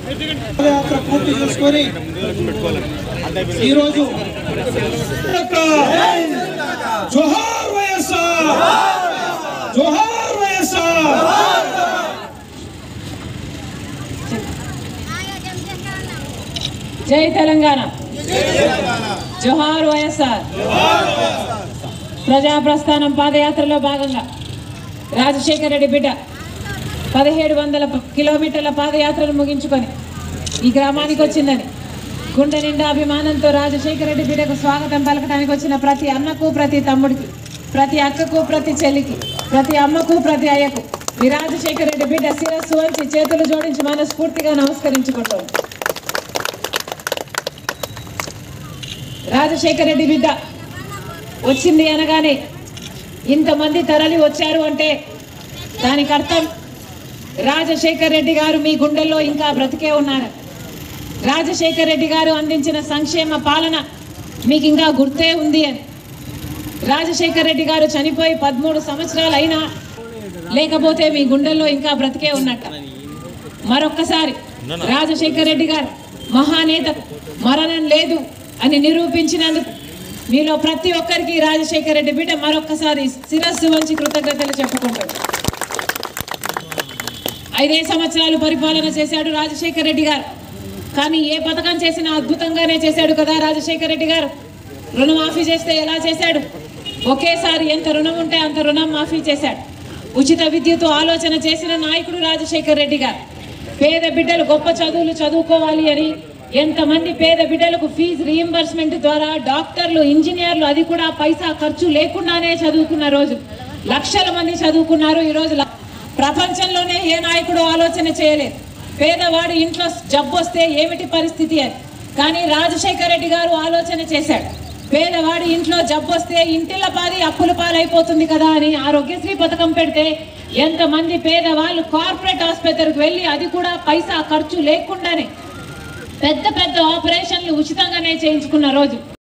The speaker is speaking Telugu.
పాదయాత్ర పూర్తి చేసుకొని ఈరోజు జోహార్ వైఎస్ఆర్ జోహార్ వైఎస్ఆర్ జై తెలంగాణ జోహార్ వైఎస్ఆర్ ప్రజా ప్రస్థానం పాదయాత్రలో భాగంగా రాజశేఖర రెడ్డి బిడ్డ పదిహేడు వందల ప- కిలోమీటర్ల పాదయాత్రను ముగించుకొని ఈ గ్రామానికి వచ్చిందని గుండె నిండా అభిమానంతో రాజశేఖర రెడ్డి బిడ్డకు స్వాగతం పలకడానికి వచ్చిన ప్రతి అన్నకు ప్రతి తమ్ముడికి ప్రతి అక్కకు ప్రతి చెల్లికి ప్రతి అమ్మకు ప్రతి అయ్యకు ఈ రాజశేఖర రెడ్డి బిడ్డ శిరస్సు వంచి చేతులు జోడించి మనస్ఫూర్తిగా నమస్కరించుకుంటాం రాజశేఖర రెడ్డి బిడ్డ వచ్చింది అనగానే ఇంతమంది తరలి వచ్చారు అంటే దానికి అర్థం రాజశేఖర్ రెడ్డి గారు మీ గుండెల్లో ఇంకా బ్రతికే ఉన్నారు రాజశేఖర్ రెడ్డి గారు అందించిన సంక్షేమ పాలన మీకు ఇంకా గుర్తే ఉంది అని రాజశేఖర్ రెడ్డి గారు చనిపోయి పదమూడు సంవత్సరాలు అయినా లేకపోతే మీ గుండెల్లో ఇంకా బ్రతికే ఉన్నట్ట మరొక్కసారి రాజశేఖర్ రెడ్డి గారు మహానేత మరణం లేదు అని నిరూపించినందుకు మీలో ప్రతి ఒక్కరికి రాజశేఖర్ రెడ్డి బిడ్డ మరొక్కసారి శిరస్సు వంచి కృతజ్ఞతలు చెప్పుకుంటాడు ఐదే సంవత్సరాలు పరిపాలన చేశాడు రాజశేఖర్ రెడ్డి గారు కానీ ఏ పథకం చేసినా అద్భుతంగానే చేశాడు కదా రాజశేఖర్ రెడ్డి గారు రుణమాఫీ చేస్తే ఎలా చేశాడు ఒకేసారి ఎంత రుణం ఉంటే అంత రుణం మాఫీ చేశాడు ఉచిత విద్యుత్ ఆలోచన చేసిన నాయకుడు రాజశేఖర్ రెడ్డి గారు పేద బిడ్డలు గొప్ప చదువులు చదువుకోవాలి అని ఎంతమంది పేద బిడ్డలకు ఫీజు రీయింబర్స్మెంట్ ద్వారా డాక్టర్లు ఇంజనీర్లు అది కూడా పైసా ఖర్చు లేకుండానే చదువుకున్న రోజు లక్షల మంది చదువుకున్నారు ఈ రోజు ల- ప్రపంచంలోనే ఏ నాయకుడు ఆలోచన చేయలేదు పేదవాడి ఇంట్లో జబ్బు వస్తే ఏమిటి పరిస్థితి అని కానీ రాజశేఖర రెడ్డి గారు ఆలోచన చేశాడు పేదవాడి ఇంట్లో జబ్బు వస్తే ఇంటిల పాది అప్పుల పాలైపోతుంది కదా అని ఆరోగ్యశ్రీ పథకం పెడితే ఎంతమంది పేదవాళ్ళు కార్పొరేట్ ఆసుపత్రికి వెళ్ళి అది కూడా పైసా ఖర్చు లేకుండానే పెద్ద పెద్ద ఆపరేషన్లు ఉచితంగానే చేయించుకున్న రోజు